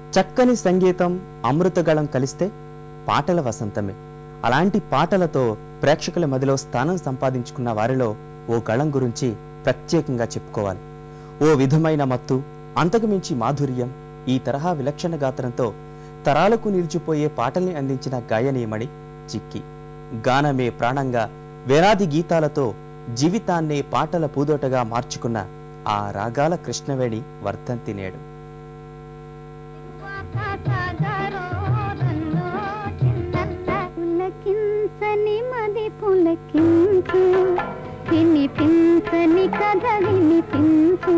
చక్కని సంగీతం అమృతగళం కలిస్తే పాటల వసంతమే అలాంటి పాటలతో ప్రేక్షకుల మదిలో స్థానం సంపాదించుకున్న వారిలో ఓ గళం గురించి ప్రత్యేకంగా చెప్పుకోవాలి ఓ విధమైన మత్తు అంతకుమించి మాధుర్యం ఈ తరహా విలక్షణ గాత్రంతో తరాలకు నిలిచిపోయే పాటల్ని అందించిన గాయనీయమణి చిక్కి గానమే ప్రాణంగా వేలాది గీతాలతో జీవితాన్నే పాటల పూదోటగా మార్చుకున్న ఆ రాగాల కృష్ణవేణి వర్ధంతి నేడు పులకించని మది పులకించు వినిపించని కథ వినిపించు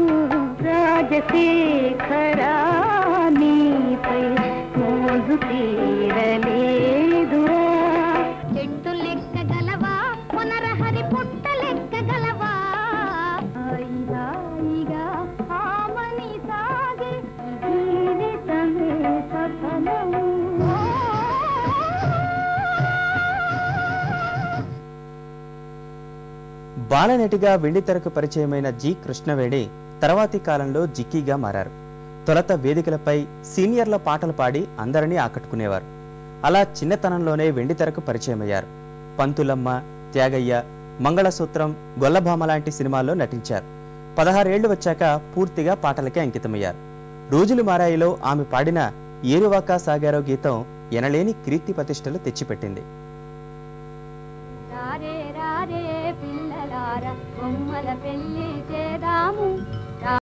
రాజశేఖరా నీపై మోజు తీరలేదురా చెట్టు లెక్క గలవా పునరహరి పుట్ట లెక్క గలవా హాయిగా హాయిగా ఆమని సాగే జీవితమే సఫలము బాలనటిగా వెండితెరకు పరిచయమైన జి కృష్ణవేణి తర్వాతి కాలంలో జిక్కీగా మారారు తొలత వేదికలపై సీనియర్ల పాటలు పాడి అందరినీ ఆకట్టుకునేవారు అలా చిన్నతనంలోనే వెండితెరకు పరిచయమయ్యారు పంతులమ్మ త్యాగయ్య మంగళసూత్రం గొల్లభామ లాంటి సినిమాల్లో నటించారు పదహారేళ్లు వచ్చాక పూర్తిగా పాటలకే అంకితమయ్యారు రోజులు మారాయిలో ఆమె పాడిన ఏరువాకా సాగారో గీతం ఎనలేని కీర్తి ప్రతిష్టలు తెచ్చిపెట్టింది రారే రారే పిల్లలార బొమ్మల పెళ్లి చేదాము